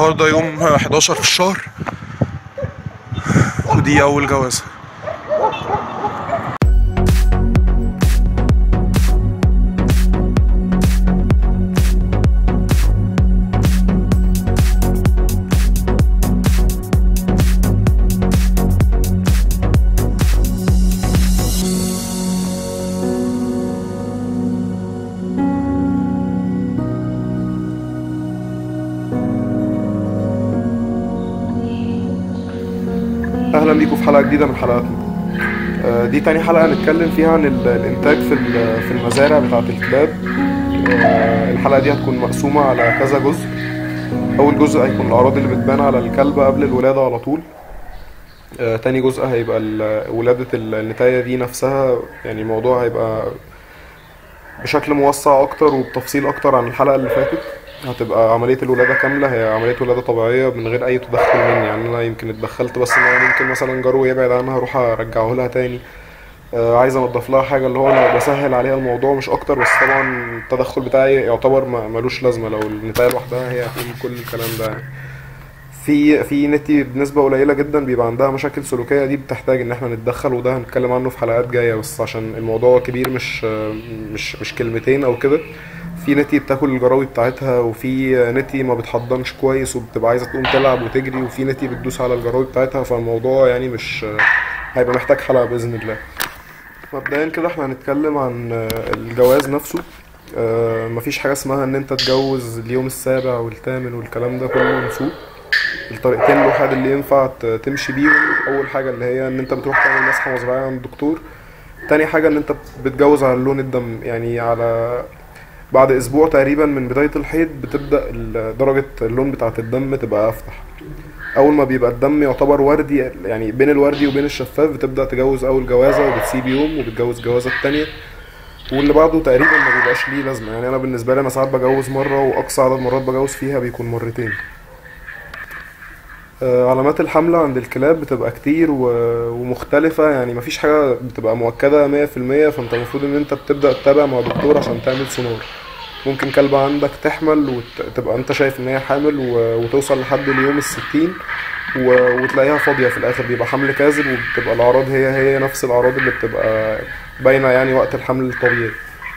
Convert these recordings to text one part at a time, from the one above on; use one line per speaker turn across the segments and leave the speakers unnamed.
النهارده يوم 11 في الشهر ودي اول جوازه اهلا بيكم في حلقه جديده من حلقاتنا آه، دي تاني حلقه هنتكلم فيها عن ال- الانتاج في ال- في المزارع بتاعه الكلاب آه، الحلقه دي هتكون مقسومه على كذا جزء اول جزء هيكون الاعراض اللي بتبان على الكلب قبل الولاده على طول آه، تاني جزء هيبقى ال- ولادة ال- النتاية دي نفسها يعني الموضوع هيبقى بشكل موسع أكتر وبتفصيل أكتر عن الحلقة اللي فاتت هتبقى عملية الولادة كاملة هي عملية ولادة طبيعية من غير أي تدخل مني يعني أنا يمكن اتدخلت بس إن أنا ممكن مثلا جرو يبعد عنها أروح أرجعه لها تاني آه، عايز أنضف لها حاجة اللي هو أنا بسهل عليها الموضوع مش أكتر بس طبعا التدخل بتاعي يعتبر ما- ملوش لازمة لو النتاية لوحدها هي هتقوم كل الكلام ده يعني. في في نتي بنسبة قليلة جدا بيبقى عندها مشاكل سلوكية دي بتحتاج ان احنا نتدخل وده هنتكلم عنه في حلقات جاية بس عشان الموضوع كبير مش مش مش كلمتين او كده في نتي بتاكل الجراوي بتاعتها وفي نتي ما بتحضنش كويس وبتبقى عايزة تقوم تلعب وتجري وفي نتي بتدوس على الجراوي بتاعتها فالموضوع يعني مش هيبقى محتاج حلقة بإذن الله مبدئيا كده احنا هنتكلم عن الجواز نفسه آه، مفيش حاجة اسمها ان انت تجوز اليوم السابع والثامن والكلام ده كله نسوق الطريقتين الوحيد اللي ينفع ت- تمشي بيهم اول حاجه اللي هي ان انت بتروح تعمل مسحه مزرعيه عند الدكتور تاني حاجه ان انت بتجوز على لون الدم يعني على بعد اسبوع تقريبا من بدايه الحيض بتبدا ال- درجه اللون بتاعه الدم تبقى افتح اول ما بيبقى الدم يعتبر وردي يعني بين الوردي وبين الشفاف بتبدا تجوز اول جوازه وبتسيب يوم وبتجوز جوازه التانية واللي بعده تقريبا ما بيبقاش ليه لازمه يعني انا بالنسبه لي انا ساعات بجوز مره واقصى عدد مرات بجوز فيها بيكون مرتين آه، علامات الحملة عند الكلاب بتبقى كتير و- ومختلفة يعني مفيش حاجة بتبقى مؤكدة مية في المية فانت المفروض ان انت بتبدأ تتابع مع دكتور عشان تعمل سونار ممكن كلبة عندك تحمل وتبقى انت شايف ان هي حامل و- وتوصل لحد اليوم الستين و- وتلاقيها فاضية في الآخر بيبقى حمل كاذب وبتبقى الأعراض هي هي نفس الأعراض اللي بتبقى باينة يعني وقت الحمل الطبيعي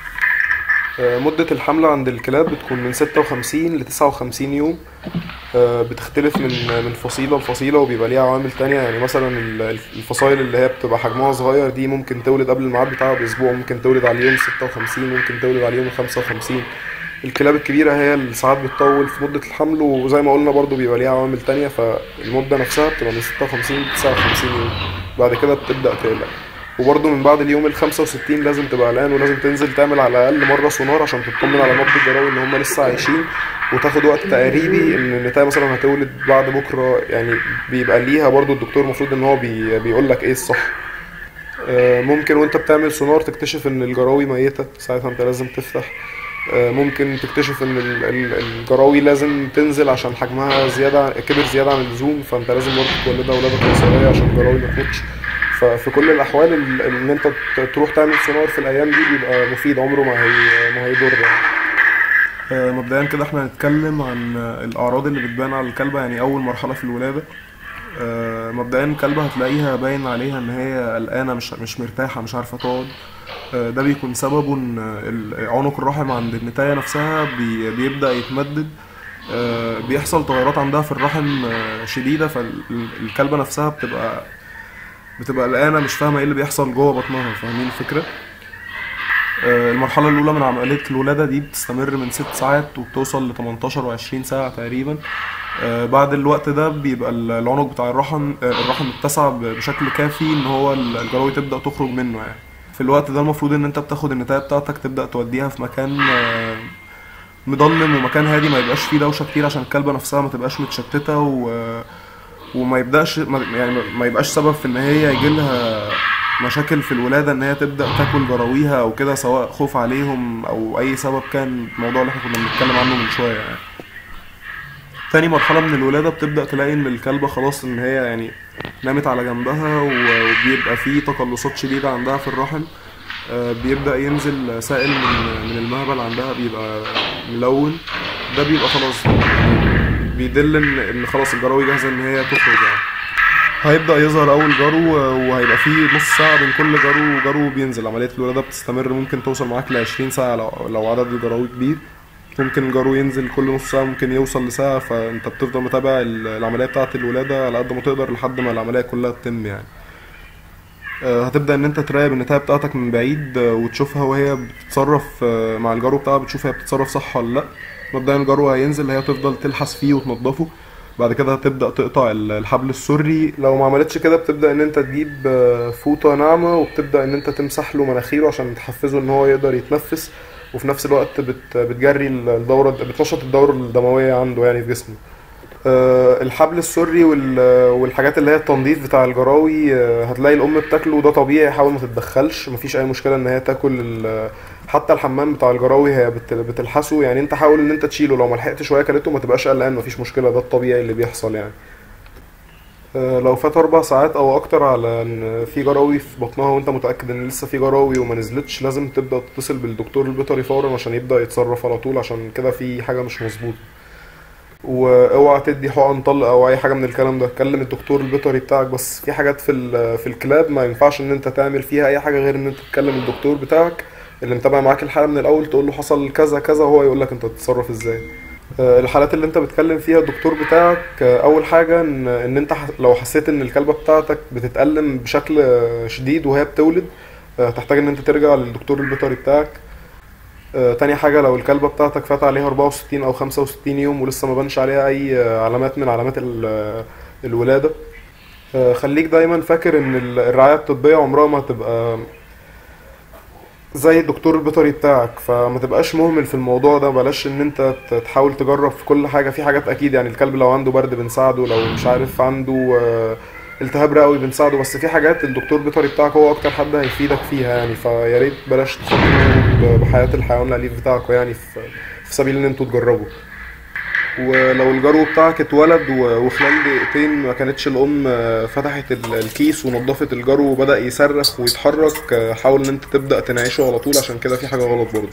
آه، مدة الحمل عند الكلاب بتكون من 56 ل 59 يوم آه، بتختلف من من فصيلة لفصيلة وبيبقى ليها عوامل تانية يعني مثلا ال- الفصائل اللي هي بتبقى حجمها صغير دي ممكن تولد قبل الميعاد بتاعها بأسبوع ممكن تولد على اليوم 56 ممكن تولد على اليوم 55 الكلاب الكبيرة هي اللي ساعات بتطول في مدة الحمل وزي ما قلنا برضو بيبقى ليها عوامل تانية فالمدة نفسها بتبقى من 56 ل 59 يوم بعد كده بتبدأ تقلق وبرضه من بعد اليوم ال 65 لازم تبقى قلقان ولازم تنزل تعمل على الاقل مره سونار عشان تطمن على نبض الجراوي ان هم لسه عايشين وتاخد وقت تقريبي ان النتايه مثلا هتولد بعد بكره يعني بيبقى ليها برضه الدكتور المفروض ان هو بي بيقول لك ايه الصح آه، ممكن وانت بتعمل سونار تكتشف ان الجراوي ميته ساعتها انت لازم تفتح آه، ممكن تكتشف ان ال- ال- الجراوي لازم تنزل عشان حجمها زياده كبر زياده عن اللزوم فانت لازم برضه تولدها ولاده قيصريه عشان الجراوي ما تموتش ففي كل الاحوال ال- ان انت ت- تروح تعمل سونار في الايام دي بيبقى مفيد عمره ما هي ما هيضر يعني. آه، مبدئيا كده احنا هنتكلم عن آه، الاعراض اللي بتبان على الكلبه يعني اول مرحله في الولاده آه، مبدئيا الكلبه هتلاقيها باين عليها ان هي قلقانه مش مش مرتاحه مش عارفه تقعد آه، ده بيكون سببه ان ال- عنق الرحم عند النتايه نفسها بي- بيبدا يتمدد آه، بيحصل تغيرات عندها في الرحم آه، شديده فالكلبه نفسها بتبقى بتبقى قلقانه مش فاهمه ايه اللي بيحصل جوه بطنها فاهمين الفكره آه، المرحله الاولى من عمليه الولاده دي بتستمر من 6 ساعات وبتوصل ل 18 و20 ساعه تقريبا آه، بعد الوقت ده بيبقى ال- العنق بتاع الرحم آه، الرحم اتسع ب- بشكل كافي ان هو ال- الجراوي تبدا تخرج منه يعني في الوقت ده المفروض ان انت بتاخد النتايه بتاعتك تبدا توديها في مكان آه، مضلم ومكان هادي ما يبقاش فيه دوشه كتير عشان الكلبه نفسها ما تبقاش متشتته و وما يبداش ما- يعني ما يبقاش سبب في ان هي يجي لها مشاكل في الولاده ان هي تبدا تاكل جراويها او كده سواء خوف عليهم او اي سبب كان الموضوع اللي احنا كنا بنتكلم عنه من شويه يعني تاني مرحله من الولاده بتبدا تلاقي ان الكلبه خلاص ان هي يعني نامت على جنبها و- وبيبقى في تقلصات شديده عندها في الرحم آه، بيبدا ينزل سائل من من المهبل عندها بيبقى ملون ده بيبقى خلاص بيدل ان ان خلاص الجراوي جاهزه ان هي تخرج يعني هيبدأ يظهر أول جرو وهيبقى فيه نص ساعة بين كل جرو وجرو بينزل عملية الولادة بتستمر ممكن توصل معاك لعشرين ساعة لو, لو عدد الجراوي كبير ممكن الجرو ينزل كل نص ساعة ممكن يوصل لساعة فأنت بتفضل متابع ال- العملية بتاعة الولادة على قد ما تقدر لحد ما العملية كلها تتم يعني آه، هتبدأ إن أنت تراقب النتاية بتاعتك من بعيد آه، وتشوفها وهي بتتصرف آه، مع الجرو بتاعها بتشوف هي بتتصرف صح ولا لأ مبدئيا الجرو هينزل هي تفضل تلحس فيه وتنضفه بعد كده هتبدأ تقطع ال- الحبل السري لو ما عملتش كده بتبدأ ان انت تجيب آه، فوطة ناعمة وبتبدأ ان انت تمسح له مناخيره عشان تحفزه ان هو يقدر يتنفس وفي نفس الوقت بت بتجري الدورة بتنشط الدورة الدموية عنده يعني في جسمه آه، الحبل السري وال- والحاجات اللي هي التنظيف بتاع الجراوي آه، هتلاقي الام بتاكله وده طبيعي حاول ما تتدخلش مفيش اي مشكله ان هي تاكل ال- حتى الحمام بتاع الجراوي هي بت- بتلحسه يعني انت حاول ان انت تشيله لو ما لحقتش وهي كلته ما تبقاش قلقان مفيش مشكله ده الطبيعي اللي بيحصل يعني آه، لو فات اربع ساعات او اكتر على ان في جراوي في بطنها وانت متاكد ان لسه في جراوي وما نزلتش لازم تبدا تتصل بالدكتور البيطري فورا عشان يبدا يتصرف على طول عشان كده في حاجه مش مظبوطه واوعى تدي حقن طلق او اي حاجه من الكلام ده كلم الدكتور البيطري بتاعك بس في حاجات في ال- في الكلاب ما ينفعش ان انت تعمل فيها اي حاجه غير ان انت تكلم الدكتور بتاعك اللي متابع معاك الحاله من الاول تقول له حصل كذا كذا وهو يقول لك انت تتصرف ازاي آه، الحالات اللي انت بتكلم فيها الدكتور بتاعك آه، اول حاجه ان ان انت ح- لو حسيت ان الكلبه بتاعتك بتتألم بشكل آه، شديد وهي بتولد آه، هتحتاج ان انت ترجع للدكتور البيطري بتاعك آه، تاني حاجة لو الكلبة بتاعتك فات عليها 64 أو 65 يوم ولسه ما بانش عليها أي آه، علامات من علامات ال- آه، الولادة آه، خليك دايما فاكر إن ال- الرعاية الطبية عمرها ما هتبقى زي الدكتور البيطري بتاعك فما تبقاش مهمل في الموضوع ده بلاش ان انت ت- تحاول تجرب في كل حاجة في حاجات اكيد يعني الكلب لو عنده برد بنساعده لو مش عارف عنده آه، التهاب رئوي بنساعده بس في حاجات الدكتور البيطري بتاعك هو اكتر حد هيفيدك فيها يعني فيا ريت بلاش تخاطروا ب- بحياة الحيوان الاليف بتاعكوا يعني في في سبيل ان انتوا تجربوا ولو الجرو بتاعك اتولد و- وخلال دقيقتين ما كانتش الام آه، فتحت ال- الكيس ونضفت الجرو وبدأ يصرخ ويتحرك آه، حاول ان انت تبدأ تنعشه على طول عشان كده في حاجة غلط برضه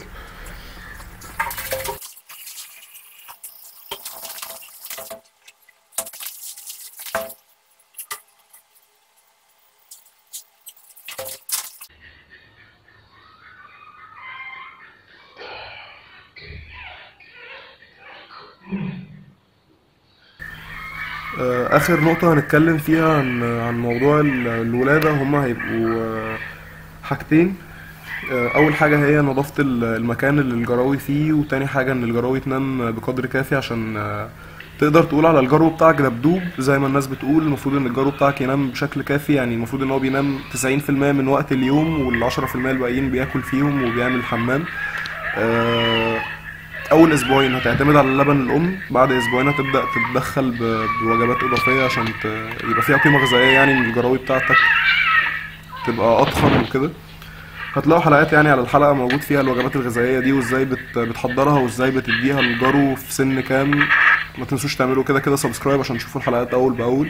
آه، اخر نقطة هنتكلم فيها عن عن موضوع ال- الولادة هما هيبقوا آه، حاجتين آه، اول حاجة هي نظافة ال- المكان اللي الجراوي فيه وتاني حاجة ان الجراوي تنام بقدر كافي عشان آه، تقدر تقول على الجرو بتاعك دبدوب زي ما الناس بتقول المفروض ان الجرو بتاعك ينام بشكل كافي يعني المفروض ان هو بينام 90% من وقت اليوم وال10% الباقيين بياكل فيهم وبيعمل حمام آه، اول اسبوعين هتعتمد على لبن الام بعد اسبوعين هتبدا تتدخل ب- بوجبات اضافيه عشان ت... يبقى فيها قيمه غذائيه يعني ان الجراوي بتاعتك تبقى اضخم وكده هتلاقوا حلقات يعني على الحلقه موجود فيها الوجبات الغذائيه دي وازاي بت... بتحضرها وازاي بتديها للجرو في سن كام ما تنسوش تعملوا كده كده سبسكرايب عشان تشوفوا الحلقات اول باول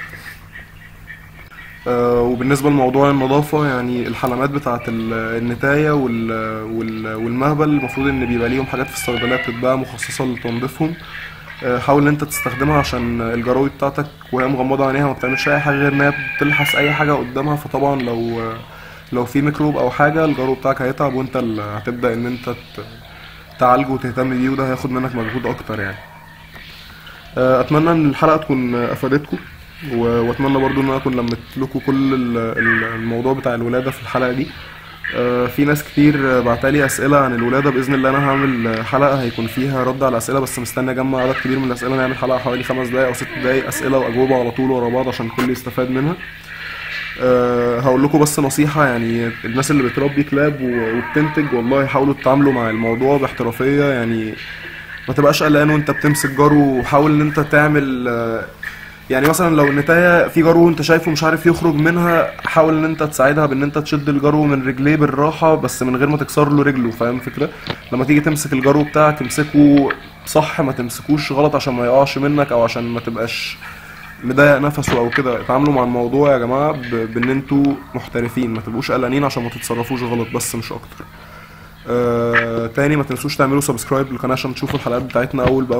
آه، وبالنسبة لموضوع النظافة يعني الحلمات بتاعة ال- النتاية وال- وال- والمهبل المفروض إن بيبقى ليهم حاجات في الصيدلية بتتباع مخصصة لتنظيفهم آه، حاول إن أنت تستخدمها عشان الجراوي بتاعتك وهي مغمضة عينيها ما بتعملش أي حاجة غير إن هي بتلحس أي حاجة قدامها فطبعا لو لو في ميكروب أو حاجة الجرو بتاعك هيتعب وأنت اللي هتبدأ إن أنت ت- تعالجه وتهتم بيه وده هياخد منك مجهود أكتر يعني آه، اتمنى ان الحلقه تكون افادتكم و- واتمنى برضو ان انا اكون لمت لكم كل ال- ال- الموضوع بتاع الولاده في الحلقه دي آه، في ناس كتير بعتالي اسئله عن الولاده باذن الله انا هعمل حلقه هيكون فيها رد على الاسئله بس مستني اجمع عدد كبير من الاسئله نعمل حلقه حوالي خمس دقايق او ست دقايق اسئله واجوبه على طول ورا بعض عشان الكل يستفاد منها أه هقول لكم بس نصيحة يعني الناس اللي بتربي كلاب و- وبتنتج والله حاولوا تتعاملوا مع الموضوع باحترافية يعني ما تبقاش قلقان وانت بتمسك جرو وحاول ان انت تعمل آه، يعني مثلا لو النتاية في جرو انت شايفه مش عارف يخرج منها حاول ان انت تساعدها بان انت تشد الجرو من رجليه بالراحة بس من غير ما تكسر له رجله فاهم الفكرة لما تيجي تمسك الجرو بتاعك امسكه صح ما تمسكوش غلط عشان ما يقعش منك او عشان ما تبقاش مضايق نفسه او كده اتعاملوا مع الموضوع يا جماعة ب- بان انتوا محترفين ما تبقوش قلقانين عشان ما تتصرفوش غلط بس مش اكتر آه، تاني ما تنسوش تعملوا سبسكرايب للقناة عشان تشوفوا الحلقات بتاعتنا اول باول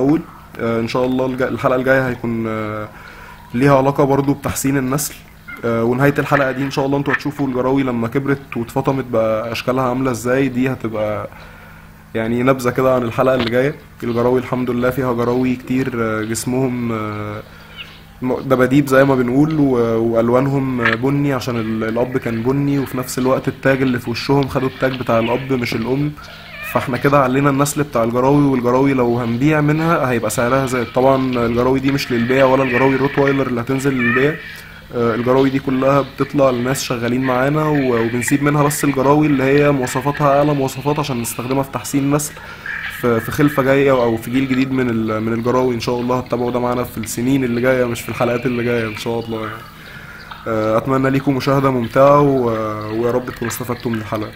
آه، ان شاء الله الج- الحلقه الجايه هيكون آه، ليها علاقه برضو بتحسين النسل آه، ونهايه الحلقه دي ان شاء الله انتوا هتشوفوا الجراوي لما كبرت واتفطمت بقى اشكالها عامله ازاي دي هتبقى يعني نبذه كده عن الحلقه اللي جايه الجراوي الحمد لله فيها جراوي كتير آه، جسمهم آه، م- دباديب زي ما بنقول و- والوانهم بني عشان ال- الاب كان بني وفي نفس الوقت التاج اللي في وشهم خدوا التاج بتاع الاب مش الام فاحنا كده علينا النسل بتاع الجراوي والجراوي لو هنبيع منها هيبقى سعرها زاد طبعا الجراوي دي مش للبيع ولا الجراوي الروتوايلر اللي هتنزل للبيع آه، الجراوي دي كلها بتطلع لناس شغالين معانا و- وبنسيب منها بس الجراوي اللي هي مواصفاتها اعلى مواصفات عشان نستخدمها في تحسين النسل في في خلفه جايه او في جيل جديد من ال- من الجراوي ان شاء الله هتتابعوا ده معانا في السنين اللي جايه مش في الحلقات اللي جايه ان شاء الله يعني آه، اتمنى ليكم مشاهده ممتعه و- ويا رب تكونوا استفدتوا من الحلقه